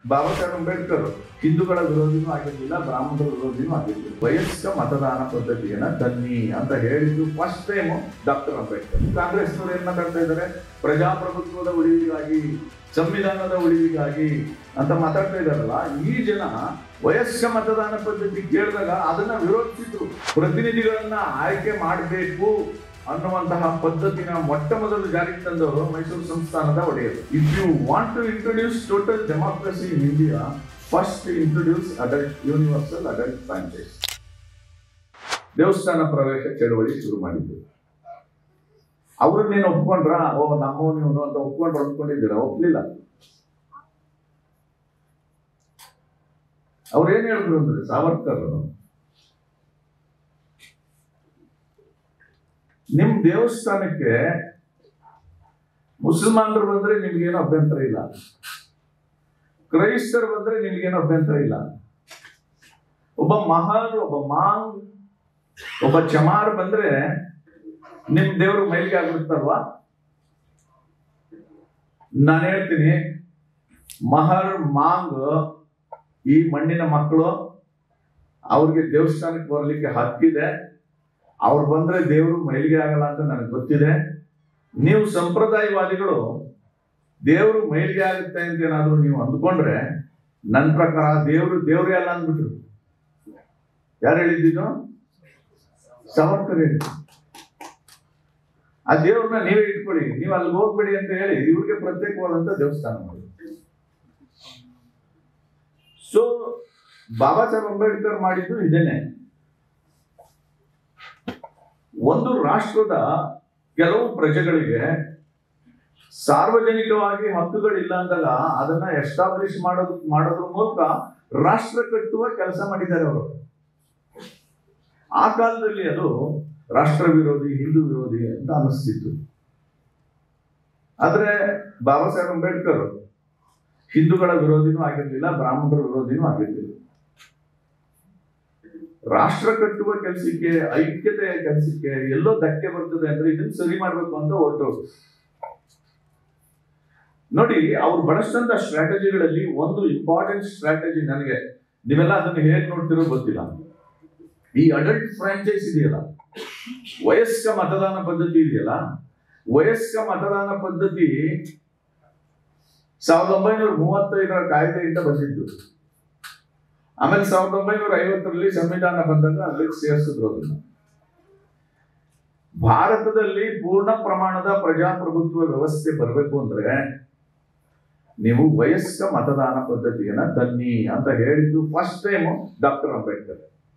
ಬಾಬಾ ಸಾಹೇಬ್ ಅಂಬೇಡ್ಕರ್ ಹಿಂದೂಗಳ ವಿರೋಧಿನೂ ಆಗಿರ್ಲಿಲ್ಲ ಬ್ರಾಹ್ಮಣರ ವಿರೋಧಿನೂ ಆಗಿರ್ಲಿಲ್ಲ ವಯಸ್ಕ ಮತದಾನ ಪದ್ಧತಿಯನ್ನ ತನ್ನಿ ಅಂತ ಹೇಳಿದ್ದು ಫಸ್ಟ್ ಟೈಮ್ ಡಾಕ್ಟರ್ ಅಂಬೇಡ್ಕರ್ ಕಾಂಗ್ರೆಸ್ನವರು ಏನ್ ಮಾತಾಡ್ತಾ ಇದ್ದಾರೆ ಪ್ರಜಾಪ್ರಭುತ್ವದ ಉಳಿವಿಗಾಗಿ ಸಂವಿಧಾನದ ಉಳಿವಿಗಾಗಿ ಅಂತ ಮಾತಾಡ್ತಾ ಇದಾರಲ್ಲ ಈ ಜನ ವಯಸ್ಕ ಮತದಾನ ಪದ್ಧತಿ ಕೇಳಿದಾಗ ಅದನ್ನ ವಿರೋಧಿಸಿದ್ರು ಪ್ರತಿನಿಧಿಗಳನ್ನ ಆಯ್ಕೆ ಮಾಡಬೇಕು ಅನ್ನುವಂತಹ ಪದ್ಧತಿನ ಮೊಟ್ಟ ಮೊದಲು ಜಾರಿಗೆ ತಂದವರು ಮೈಸೂರು ಸಂಸ್ಥಾನದ ಒಡೆಯರು if you want to introduce total democracy in India first introduce adult universal adult franchise ದೇವಸ್ಥಾನ ಪ್ರವೇಶ ಚಳವಳಿ ಶುರು ಮಾಡಿದ್ರು ಅವ್ರನ್ನೇನು ಒಪ್ಕೊಂಡ್ರ ಓ ನಮ್ಮವ್ ನೀವು ಅಂತ ಒಪ್ಕೊಂಡ್ರ ಒಪ್ಕೊಂಡಿದ್ದೀರಾ ಒಪ್ಲಿಲ್ಲ ಅವ್ರೇನ್ ಹೇಳಿದ್ರು ಅಂದ್ರೆ ಸಾವರ್ಕರ್ ನಿಮ್ ದೇವಸ್ಥಾನಕ್ಕೆ ಮುಸಲ್ಮಾನರು ಬಂದ್ರೆ ನಿಮ್ಗೇನು ಅಭ್ಯಂತರ ಇಲ್ಲ ಕ್ರೈಸ್ತರು ಬಂದ್ರೆ ನಿಮ್ಗೇನು ಅಭ್ಯಂತರ ಇಲ್ಲ ಒಬ್ಬ ಮಹಲ್ ಒಬ್ಬ ಮಾಂಗ್ ಒಬ್ಬ ಚಮಾರ್ ಬಂದ್ರೆ ನಿಮ್ ದೇವ್ರು ಮೈಲಿಗೆ ಆಗ್ಬಿಡ್ತಾರಲ್ವಾ ನಾನು ಹೇಳ್ತೀನಿ ಮಹರ್ ಮಾಂಗ್ ಈ ಮಣ್ಣಿನ ಮಕ್ಕಳು ಅವ್ರಿಗೆ ದೇವಸ್ಥಾನಕ್ಕೆ ಬರ್ಲಿಕ್ಕೆ ಹಕ್ಕಿದೆ ಅವ್ರು ಬಂದ್ರೆ ದೇವರು ಮೈಲಿಗೆ ಆಗಲ್ಲ ಅಂತ ನನಗೆ ಗೊತ್ತಿದೆ ನೀವು ಸಂಪ್ರದಾಯವಾದಿಗಳು ದೇವರು ಮೈಲಿಗೆ ಆಗುತ್ತೆ ಅಂತ ಏನಾದ್ರು ನೀವು ಅಂದ್ಕೊಂಡ್ರೆ ನನ್ನ ಪ್ರಕಾರ ದೇವರು ದೇವ್ರೇ ಅಲ್ಲ ಅಂದ್ಬಿಟ್ರು ಯಾರು ಹೇಳಿದ್ದು ಸಾವರ್ಕರ್ ಹೇಳಿದ್ದು ಆ ದೇವ್ರನ್ನ ನೀವೇ ಇಟ್ಕೊಳ್ಳಿ ನೀವು ಅಲ್ಲಿ ಹೋಗ್ಬೇಡಿ ಅಂತ ಹೇಳಿ ಇವ್ರಿಗೆ ಪ್ರತ್ಯೇಕವಾದಂತ ದೇವಸ್ಥಾನ ಮಾಡಿ ಸೊ ಬಾಬಾ ಸಾಹೇಬ್ ಅಂಬೇಡ್ಕರ್ ಮಾಡಿದ್ದು ಇದೇನೆ ಒಂದು ರಾಷ್ಟ್ರದ ಕೆಲವು ಪ್ರಜೆಗಳಿಗೆ ಸಾರ್ವಜನಿಕವಾಗಿ ಹಕ್ಕುಗಳಿಲ್ಲ ಅಂದಾಗ ಅದನ್ನ ಎಸ್ಟಾಬ್ಲಿಷ್ ಮಾಡೋದು ಮಾಡೋದ್ರ ಮೂಲಕ ರಾಷ್ಟ್ರ ಕಟ್ಟುವ ಕೆಲಸ ಮಾಡಿದ್ದಾರೆ ಅವರು ಆ ಕಾಲದಲ್ಲಿ ಅದು ರಾಷ್ಟ್ರ ವಿರೋಧಿ ಹಿಂದೂ ವಿರೋಧಿ ಅಂತ ಅನಿಸ್ತಿತ್ತು ಆದ್ರೆ ಬಾಬಾ ಸಾಹೇಬ್ ಅಂಬೇಡ್ಕರ್ ಹಿಂದೂಗಳ ವಿರೋಧಿನೂ ಆಗಿರ್ಲಿಲ್ಲ ಬ್ರಾಹ್ಮಣರ ವಿರೋಧಿನೂ ಆಗಿರ್ಲಿಲ್ಲ ರಾಷ್ಟ್ರ ಕಟ್ಟುವ ಕೆಲಸಕ್ಕೆ ಐಕ್ಯತೆಯ ಕೆಲಸಕ್ಕೆ ಎಲ್ಲೋ ಧಕ್ಕೆ ಬರ್ತದೆ ಅಂದ್ರೆ ಇದನ್ನ ಸರಿ ಮಾಡ್ಬೇಕು ಅಂತ ಹೊರಟು ನೋಡಿ ಅವ್ರು ಬಳಸಿದಂತ ಸ್ಟ್ರಾಟಜಿಗಳಲ್ಲಿ ಒಂದು ಇಂಪಾರ್ಟೆಂಟ್ ಸ್ಟ್ರಾಟಜಿ ನನಗೆ ನೀವೆಲ್ಲ ಅದನ್ನು ಹೇಗೆ ನೋಡ್ತಿರೋ ಗೊತ್ತಿಲ್ಲ ಈ ಅಡಲ್ಟ್ ಫ್ರಾಂಚೈಸ್ ಇದೆಯಲ್ಲ ವಯಸ್ಕ ಮತದಾನ ಪದ್ಧತಿ ಇದೆಯಲ್ಲ ವಯಸ್ಕ ಮತದಾನ ಪದ್ಧತಿ ಸಾವಿರದ ಒಂಬೈನೂರ ಮೂವತ್ತೈದರ ಕಾಯ್ದೆಯಿಂದ ಬಂದಿದ್ದು ಆಮೇಲೆ ಸಾವಿರದ ಒಂಬೈನೂರ ಐವತ್ತರಲ್ಲಿ ಸಂವಿಧಾನ ಬಂದಾಗ ಅಲ್ಲಿಗೆ ಸೇರಿಸಿದ್ರು ಅದನ್ನ ಭಾರತದಲ್ಲಿ ಪೂರ್ಣ ಪ್ರಮಾಣದ ಪ್ರಜಾಪ್ರಭುತ್ವ ವ್ಯವಸ್ಥೆ ಬರಬೇಕು ಅಂದ್ರೆ ನೀವು ವಯಸ್ಕ ಮತದಾನ ಪದ್ಧತಿಯನ್ನ ತನ್ನಿ ಅಂತ ಹೇಳಿದ್ದು first time doctor Ambedkar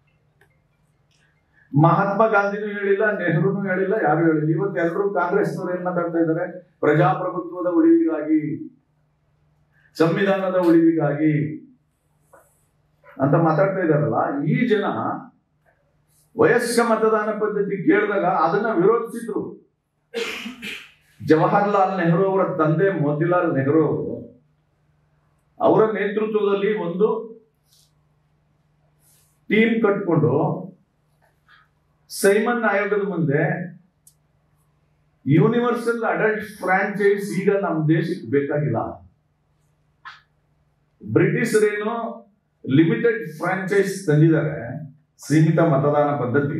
Mahatma ಗಾಂಧಿನೂ ಹೇಳಿಲ್ಲ ನೆಹರೂನು ಹೇಳಿಲ್ಲ ಯಾರು ಹೇಳಿಲ್ಲ ಇವತ್ತು ಎಲ್ಲರೂ ಕಾಂಗ್ರೆಸ್ನವ್ರು ಏನ್ ಮಾತಾಡ್ತಾ ಇದ್ದಾರೆ ಪ್ರಜಾಪ್ರಭುತ್ವದ ಉಳಿವಿಗಾಗಿ ಸಂವಿಧಾನದ ಉಳಿವಿಗಾಗಿ ಅಂತ ಮಾತಾಡ್ತಾ ಇದಾರಲ್ಲ ಈ ಜನ ವಯಸ್ಕ ಮತದಾನ ಪದ್ಧತಿ ಕೇಳಿದಾಗ ಅದನ್ನ ವಿರೋಧಿಸಿದ್ರು ಜವಾಹರ್ಲಾಲ್ ನೆಹರು ಅವರ ತಂದೆ ಮೋತಿಲಾಲ್ ನೆಹರು ಅವರು ಅವರ ನೇತೃತ್ವದಲ್ಲಿ ಒಂದು ಟೀಮ್ ಕಟ್ಕೊಂಡು ಸೈಮನ್ ಆಯೋಗದ ಮುಂದೆ ಯೂನಿವರ್ಸಲ್ ಅಡಲ್ಟ್ ಫ್ರಾಂಚೈಸ್ ಈಗ ನಮ್ಮ ದೇಶಕ್ಕೆ ಬೇಕಾಗಿಲ್ಲ ಬ್ರಿಟಿಷರೇನು ಲಿಮಿಟೆಡ್ ಫ್ರಾಂಚೈಸ್ ತಂದಿದ್ದಾರೆ ಸೀಮಿತ ಮತದಾನ ಪದ್ಧತಿ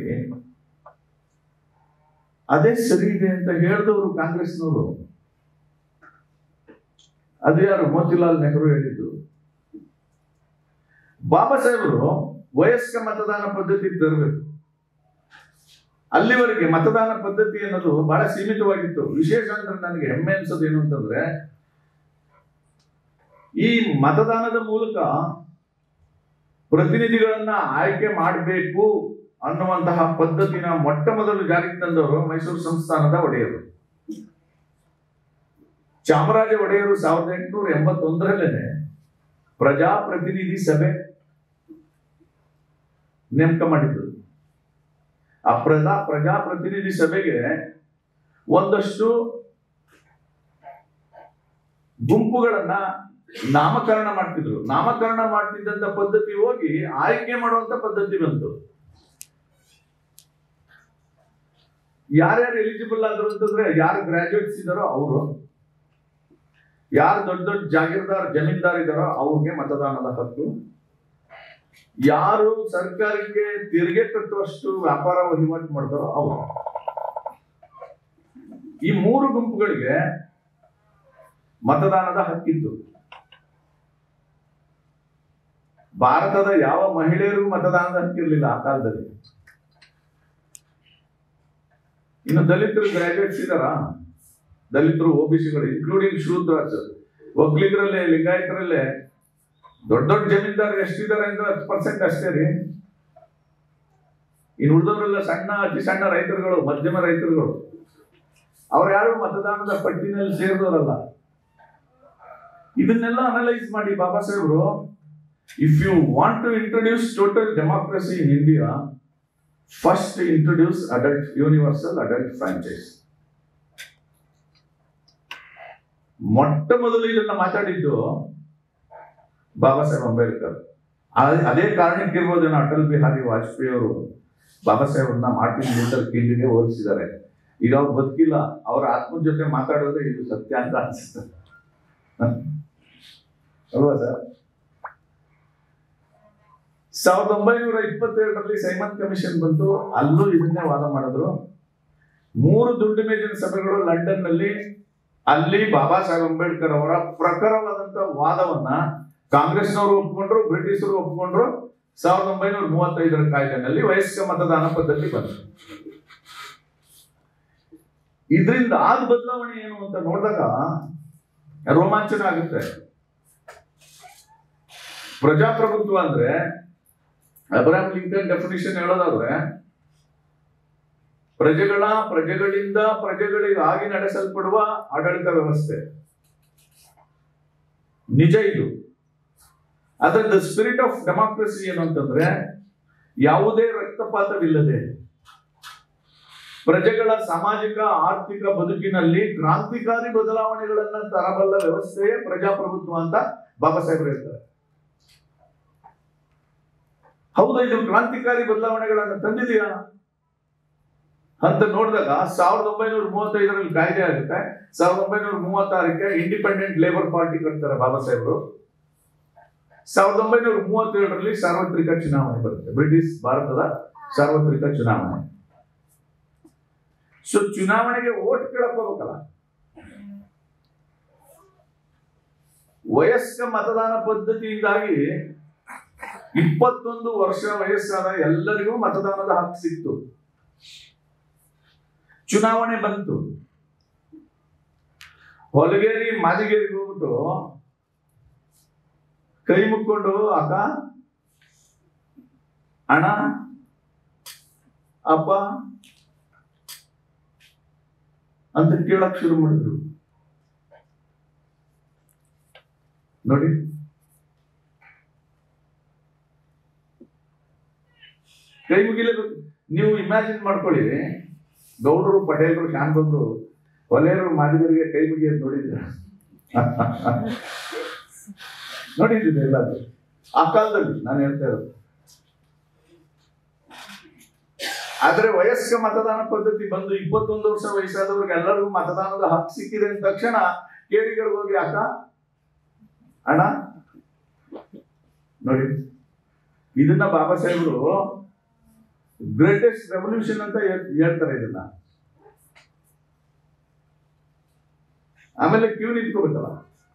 ಅದೇ ಸರಿ ಇದೆ ಅಂತ ಹೇಳಿದವರು ಕಾಂಗ್ರೆಸ್ನವರು ಅದು ಯಾರು ಮೋತಿಲಾಲ್ ನೆಹರು ಹೇಳಿದ್ದು ಬಾಬಾ ಸಾಹೇಬರು ವಯಸ್ಕ ಮತದಾನ ಪದ್ಧತಿ ತರಬೇಕು ಅಲ್ಲಿವರೆಗೆ ಮತದಾನ ಪದ್ಧತಿ ಅನ್ನೋದು ಬಹಳ ಸೀಮಿತವಾಗಿತ್ತು ವಿಶೇಷ ಅಂದ್ರೆ ನನಗೆ ಹೆಮ್ಮೆ ಅನ್ಸೋದು ಏನು ಅಂತಂದ್ರೆ ಈ ಮತದಾನದ ಮೂಲಕ ಪ್ರತಿನಿಧಿಗಳನ್ನ ಆಯ್ಕೆ ಮಾಡಬೇಕು ಅನ್ನುವಂತಹ ಪದ್ಧತಿನ ಮೊಟ್ಟ ಮೊದಲು ಜಾರಿಗೆ ತಂದವರು ಮೈಸೂರು ಸಂಸ್ಥಾನದ ಒಡೆಯರು ಚಾಮರಾಜ ಒಡೆಯರು ಸಾವಿರದ ಎಂಟುನೂರ ಎಂಬತ್ತೊಂದರಲ್ಲೇನೆ ಪ್ರಜಾಪ್ರತಿನಿಧಿ ಸಭೆ ನೇಮಕ ಮಾಡಿದ್ರು ಆ ಪ್ರಜಾ ಪ್ರಜಾಪ್ರತಿನಿಧಿ ಸಭೆಗೆ ಒಂದಷ್ಟು ಗುಂಪುಗಳನ್ನ ನಾಮಕರಣ ಮಾಡ್ತಿದ್ರು ನಾಮಕರಣ ಮಾಡ್ತಿದ್ದಂತ ಪದ್ಧತಿ ಹೋಗಿ ಆಯ್ಕೆ ಮಾಡುವಂತ ಪದ್ಧತಿ ಬಂತು ಯಾರ್ಯಾರು ಎಲಿಜಿಬಲ್ ಆದ್ರು ಅಂತಂದ್ರೆ ಯಾರು ಗ್ರಾಜುಯೇಟ್ಸ್ ಇದಾರೋ ಅವರು ಯಾರು ದೊಡ್ಡ ದೊಡ್ಡ ಜಾಗೀರ್ದಾರ್ ಜಮೀನ್ದಾರ್ ಇದಾರೋ ಅವ್ರಿಗೆ ಮತದಾನದ ಹಕ್ಕು ಯಾರು ಸರ್ಕಾರಕ್ಕೆ ತೆರಿಗೆ ಕಟ್ಟುವಷ್ಟು ವ್ಯಾಪಾರ ವಹಿವಾಟು ಮಾಡ್ತಾರೋ ಅವರು ಈ ಮೂರು ಗುಂಪುಗಳಿಗೆ ಮತದಾನದ ಹಕ್ಕಿತ್ತು ಭಾರತದ ಯಾವ ಮಹಿಳೆಯರಿಗೂ ಮತದಾನದ ಹಕ್ಕಿರ್ಲಿಲ್ಲ ಆ ಕಾಲದಲ್ಲಿ ಇನ್ನು ದಲಿತರು ಗ್ರಾಜುಯೇಟ್ಸ್ ಇದಾರ ದಲಿತರು ಓಬಿಸಿಗಳು ಇನ್ಕ್ಲೂಡಿಂಗ್ ಶೂದ್ರಾಜ್ ಒಕ್ಕಲಿಗರಲ್ಲೇ ಲಿಂಗಾಯತರಲ್ಲೇ ದೊಡ್ಡ ದೊಡ್ಡ ಜಮೀನ್ದಾರ್ ಎಷ್ಟಿದ್ದಾರೆ ಅಂದ್ರೆ ಹತ್ತು ಪರ್ಸೆಂಟ್ ಅಷ್ಟೇ ರೀ ಇನ್ನು ಉಳಿದವರೆಲ್ಲ ಸಣ್ಣ ಅತಿ ಸಣ್ಣ ರೈತರುಗಳು ಮಧ್ಯಮ ರೈತರುಗಳು ಅವ್ರು ಯಾರು ಮತದಾನದ ಪಟ್ಟಿನಲ್ಲಿ ಸೇರಿದವರಲ್ಲ ಇದನ್ನೆಲ್ಲ ಅನಲೈಸ್ ಮಾಡಿ ಬಾಬಾ ಸಾಹೇಬ್ರು if you want to introduce total democracy in India first introduce adult universal adult franchise ಮೊಟ್ಟ ಮೊದಲು ಇದನ್ನ ಮಾತಾಡಿದ್ದು ಬಾಬಾ ಸಾಹೇಬ್ ಅಂಬೇಡ್ಕರ್ ಆ- ಅದೇ ಕಾರಣಕ್ಕಿರ್ಬೋದೇನೋ ಅಟಲ್ ಬಿಹಾರಿ ವಾಜಪೇಯಿ ಅವರು ಬಾಬಾ ಸಾಹೇಬ್ರನ್ನ ಮಾರ್ಟಿನ್ ಲೂಥರ್ ಕಿಂಗ್ಗೆ ಹೋಲಿಸಿದ್ದಾರೆ ಈಗ ಅವ್ರು ಬದುಕಿಲ್ಲ ಅವರ ಆತ್ಮದ ಜೊತೆ ಮಾತಾಡೋದೇ ಇದು ಸತ್ಯ ಅಂತ ಅನ್ಸುತ್ತೆ ಅಲ್ವಾ ಸರ್ ಸಾವಿರದ ಒಂಬೈನೂರ ಇಪ್ಪತ್ತೇಳರಲ್ಲಿ ಸೈಮನ್ ಕಮಿಷನ್ ಬಂತು ಅಲ್ಲೂ ಇದನ್ನೇ ವಾದ ಮಾಡಿದ್ರು ಮೂರು ದುಡ್ಡು ಮೇಜಿನ ಸಭೆಗಳು ಲಂಡನ್ ನಲ್ಲಿ ಅಲ್ಲಿ ಬಾಬಾ ಸಾಹೇಬ್ ಅಂಬೇಡ್ಕರ್ ಅವರ ಪ್ರಖರವಾದಂತ ವಾದವನ್ನ ಕಾಂಗ್ರೆಸ್ನವರು ಒಪ್ಕೊಂಡ್ರು ಬ್ರಿಟಿಷರು ಒಪ್ಕೊಂಡ್ರು ಸಾವಿರದ ಒಂಬೈನೂರ ಮೂವತ್ತೈದರ ಕಾಯ್ದೆನಲ್ಲಿ ವಯಸ್ಕ ಮತದಾನ ಪದ್ಧತಿ ಬಂತು ಇದರಿಂದ ಆದ ಬದಲಾವಣೆ ಏನು ಅಂತ ನೋಡಿದಾಗ ರೋಮಾಂಚನ ಆಗುತ್ತೆ ಪ್ರಜಾಪ್ರಭುತ್ವ ಅಂದ್ರೆ ಅಬ್ರಾಹಂ ಲಿಂಕನ್ ಡೆಫಿನಿಷನ್ ಹೇಳೋದಾದ್ರೆ ಪ್ರಜೆಗಳ ಪ್ರಜೆಗಳಿಂದ ಪ್ರಜೆಗಳಿಗಾಗಿ ನಡೆಸಲ್ಪಡುವ ಆಡಳಿತ ವ್ಯವಸ್ಥೆ ನಿಜ ಇದು ಆದ್ರೆ ದ ಸ್ಪಿರಿಟ್ ಆಫ್ ಡೆಮಾಕ್ರಸಿ ಏನು ಅಂತಂದ್ರೆ ಯಾವುದೇ ರಕ್ತಪಾತವಿಲ್ಲದೆ ಪ್ರಜೆಗಳ ಸಾಮಾಜಿಕ ಆರ್ಥಿಕ ಬದುಕಿನಲ್ಲಿ ಕ್ರಾಂತಿಕಾರಿ ಬದಲಾವಣೆಗಳನ್ನ ತರಬಲ್ಲ ವ್ಯವಸ್ಥೆಯೇ ಪ್ರಜಾಪ್ರಭುತ್ವ ಅಂತ ಬಾಬಾ ಸಾಹೇಬ್ರು ಹೇಳ್ತಾರೆ ಹೌದಾ ಇದು ಕ್ರಾಂತಿಕಾರಿ ಬದಲಾವಣೆಗಳನ್ನ ತಂದಿದೆಯಾ ಅಂತ ನೋಡಿದಾಗ ಸಾವಿರದ ಒಂಬೈನೂರ ಮೂವತ್ತೈದರಲ್ಲಿ ಕಾಯ್ದೆ ಆಗುತ್ತೆ ಸಾವಿರದ ಒಂಬೈನೂರ ಮೂವತ್ತಾರಕ್ಕೆ ಇಂಡಿಪೆಂಡೆಂಟ್ ಲೇಬರ್ ಪಾರ್ಟಿ ಕಟ್ತಾರೆ ಬಾಬಾ ಸಾಹೇಬರು ಸಾವಿರದ ಒಂಬೈನೂರ ಮೂವತ್ತೇಳರಲ್ಲಿ ಸಾರ್ವತ್ರಿಕ ಚುನಾವಣೆ ಬರುತ್ತೆ ಬ್ರಿಟಿಷ್ ಭಾರತದ ಸಾರ್ವತ್ರಿಕ ಚುನಾವಣೆ ಸೊ ಚುನಾವಣೆಗೆ ಓಟ್ ಕೇಳಕ್ ಹೋಗ್ಬೇಕಲ್ಲ ವಯಸ್ಕ ಮತದಾನ ಪದ್ಧತಿಯಿಂದಾಗಿ ಇಪ್ಪತ್ತೊಂದು ವರ್ಷ ವಯಸ್ಸಾದ ಎಲ್ಲರಿಗೂ ಮತದಾನದ ಹಕ್ಕು ಸಿಕ್ತು ಚುನಾವಣೆ ಬಂತು ಹೊಲಗೇರಿ ಮಾದಿಗೇರಿಗೆ ಹೋಗ್ಬಿಟ್ಟು ಕೈ ಮುಕ್ಕೊಂಡು ಅಕ್ಕ ಅಣ್ಣ ಅಪ್ಪ ಅಂತ ಕೇಳಕ್ ಶುರು ಮಾಡಿದ್ರು ನೋಡಿ ಕೈ ಮುಗಿಲೇಬೇಕು ನೀವು ಇಮ್ಯಾಜಿನ್ ಮಾಡ್ಕೊಳ್ಳಿ ಗೌಡರು ಪಟೇಲರು ಶಾನ್ಬಂದ್ರು ಹೊಲೆಯರು ಮಾದಿಗರಿಗೆ ಕೈ ಮುಗಿಯೋದು ನೋಡಿದ್ರ ನೋಡಿದ್ದೀನಿ ಎಲ್ಲಾದ್ರು ಆ ಕಾಲದಲ್ಲಿ ನಾನು ಹೇಳ್ತಾ ಇರೋದು ಆದ್ರೆ ವಯಸ್ಕ ಮತದಾನ ಪದ್ಧತಿ ಬಂದು ಇಪ್ಪತ್ತೊಂದು ವರ್ಷ ವಯಸ್ಸಾದವ್ರಿಗೆ ಎಲ್ಲರಿಗೂ ಮತದಾನದ ಹಕ್ಕು ಸಿಕ್ಕಿದೆ ಅಂದ ತಕ್ಷಣ ಕೇರಿಗಳಿಗೆ ಹೋಗಿ ಅಕ್ಕ ಅಣ್ಣ ನೋಡಿ ಇದನ್ನ ಬಾಬಾ ಸಾಹೇಬರು ಗ್ರೇಟೆಸ್ಟ್ ರೆವಲ್ಯೂಷನ್ ಅಂತ ಹೇಳ್- ಹೇಳ್ತಾರೆ ಇದನ್ನ ಆಮೇಲೆ ಕ್ಯೂ ನಿಂತ್ಕೋಬೇಕಲ್ಲ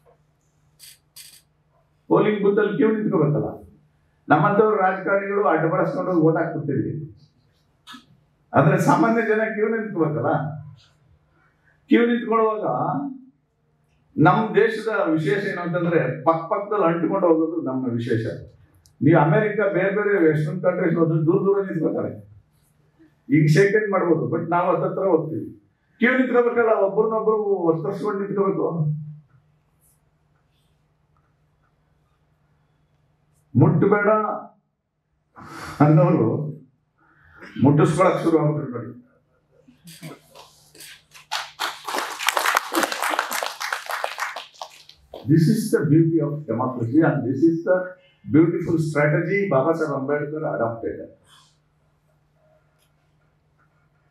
ಪೋಲಿಂಗ್ ಬೂತ್ ಅಲ್ಲಿ ಕ್ಯೂ ನಿಂತ್ಕೋಬೇಕಲ್ಲ ನಮ್ಮಂತವ್ರು ರಾಜಕಾರಣಿಗಳು ಅಡ್ಡಬಡಿಸ್ಕೊಂಡು ಓಟ್ ಹಾಕ್ಬಿಡ್ತೀವಿ ಆದ್ರೆ ಸಾಮಾನ್ಯ ಜನ ಕ್ಯೂ ನಿಂತ್ಕೋಬೇಕಲ್ಲ ಕ್ಯೂ ನಿಂತ್ಕೊಳ್ಳುವಾಗ ನಮ್ಮ ದೇಶದ ವಿಶೇಷ ಏನು ಅಂತಂದ್ರೆ ಪಕ್ಕ ಪಕ್ಕದಲ್ಲಿ ಅಂಟಿಕೊಂಡು ಹೋಗೋದು ನಮ್ಮ ವಿಶೇಷ ನೀವು ಅಮೆರಿಕ ಬೇರೆ ಬೇರೆ ವೆಸ್ಟರ್ನ್ ಕಂಟ್ರೀಸ್ ಹೋದ್ರೆ ದೂರ ದೂರ ನಿಂತ್ಕೋತಾರೆ ಈಗ ಶೇಕ್ ಮಾಡ್ಬೋದು ಬಟ್ ನಾವು ಹತ್ತತ್ರ ಹೋಗ್ತೀವಿ ಕ್ಯೂ ನಿಂತ್ಕೋಬೇಕಲ್ಲ ಒಬ್ರನ್ನೊಬ್ರು ಒತ್ತರಿಸ್ಕೊಂಡು ನಿಂತ್ಕೋಬೇಕು ಮುಟ್ಟಬೇಡ ಅನ್ನೋರು ಮುಟ್ಟಿಸ್ಕೊಳಕ್ ಶುರು ಆಗ್ಬಿಟ್ರು ನೋಡಿ This is the beauty of democracy and this is the beautiful strategy Baba Sahib Ambedkar adopted.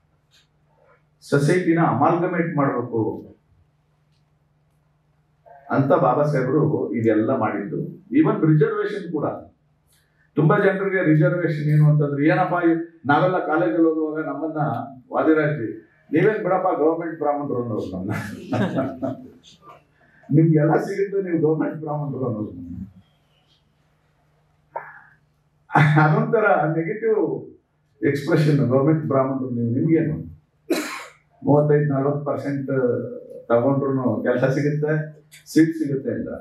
ಸೊಸೈಟಿನ ಅಮಾಲ್ಗಮೇಟ್ ಮಾಡಬೇಕು ಅಂತ ಬಾಬಾ ಸಾಹೇಬರು ಇದೆಲ್ಲ ಮಾಡಿದ್ದು ಈವನ್ ರಿಸರ್ವೇಶನ್ ಕೂಡ ತುಂಬಾ ಜನರಿಗೆ ರಿಸರ್ವೇಶನ್ ಏನು ಅಂತಂದ್ರೆ ಏನಪ್ಪ ಇವ್- ನಾವೆಲ್ಲ ಕಾಲೇಜಲ್ಲಿ ಓದುವಾಗ ನಮ್ಮನ್ನ ವಾದಿರಾಜಿ ನೀವೇನ್ ಬಿಡಪ್ಪ ಗೌರ್ಮೆಂಟ್ ಬ್ರಾಹ್ಮಣರು ಅನ್ನೋರು ನಮ್ಮನ್ನ ನಿಮ್ಗೆಲ್ಲ ಸಿಗುತ್ತೆ ನೀವು ಗೌರ್ಮೆಂಟ್ ಬ್ರಾಹ್ಮಣರು ಅನ್ನೋದು ಅದೊಂಥರ ನೆಗೆಟಿವ್ ಎಕ್ಸ್ಪ್ರೆಷನ್ ಗೌರ್ಮೆಂಟ್ ಬ್ರಾಹ್ಮಣರು ನೀವು ನಿಮ್ಗೇನು ಮೂವತ್ತೈದು ನಲ್ವತ್ತು ಪರ್ಸೆಂಟ್ ತಗೊಂಡ್ರು ಕೆಲಸ ಸಿಗುತ್ತೆ ಸೀಟ್ ಸಿಗುತ್ತೆ ಅಂತ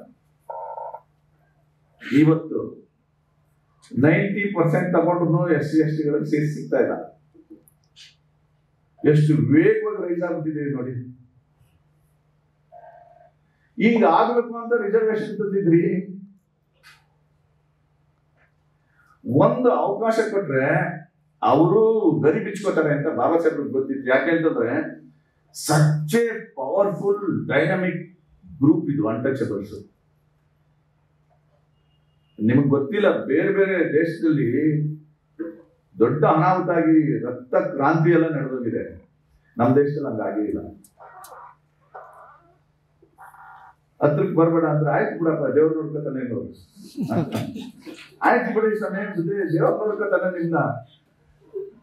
ಇವತ್ತು ನೈಂಟಿ ಪರ್ಸೆಂಟ್ ತಗೊಂಡ್ರು ಎಸ್ ಸಿ ಎಸ್ ಟಿಗಳಿಗೆ ಸೀಟ್ ಸಿಗ್ತಾ ಇಲ್ಲ ಎಷ್ಟು ವೇಗವಾಗಿ ರೈಸ್ ಆಗ್ಬಿಟ್ಟಿದ್ದೀವಿ ನೋಡಿ ಈಗ ಆಗ್ಬೇಕು ಅಂತ ರಿಸರ್ವೇಶನ್ ತಂದಿದ್ರಿ ಒಂದು ಅವಕಾಶ ಕೊಟ್ರೆ ಅವರು ಗರಿ ಬಿಚ್ಕೋತಾರೆ ಅಂತ ಬಾಬಾ ಸಾಹೇಬ್ರಿಗೆ ಗೊತ್ತಿತ್ತು ಯಾಕೆಂತಂದ್ರೆ such a powerful dynamic group ಇದು ಅನ್ಟಚಬಲ್ಸ್ ನಿಮಗೆ ಗೊತ್ತಿಲ್ಲ ಬೇರೆ ಬೇರೆ ದೇಶದಲ್ಲಿ ದೊಡ್ಡ ಅನಾಹುತ ಆಗಿ ರಕ್ತ ಕ್ರಾಂತಿ ಎಲ್ಲ ನಡೆದೋಗಿದೆ ನಮ್ಮ ದೇಶದಲ್ಲಿ ಹಂಗಾಗಿಲ್ಲ ಹತ್ರಕ್ಕೆ ಬರ್ಬೇಡ ಅಂದ್ರೆ ಆಯ್ತು ಬಿಡಪ್ಪ ದೇವ್ರು ನೋಡ್ಕೊತಾನೆ ನೋಡು ಆಯ್ತು ಬಿಡಿ ಸಮಯ ದೇವ್ರು ನೋಡ್ಕೊತಾನೆ ನಿಮ್ನ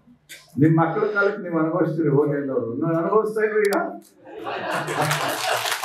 ನಿಮ್ ಮಕ್ಕಳ ಕಾಲಕ್ಕೆ ನೀವು ಅನುಭವಿಸ್ತೀರಿ ಹೋಗಿ ಅಂದವರು ಅನುಭವಿಸ್ತಾ ಇಲ್ರಿ ಈಗ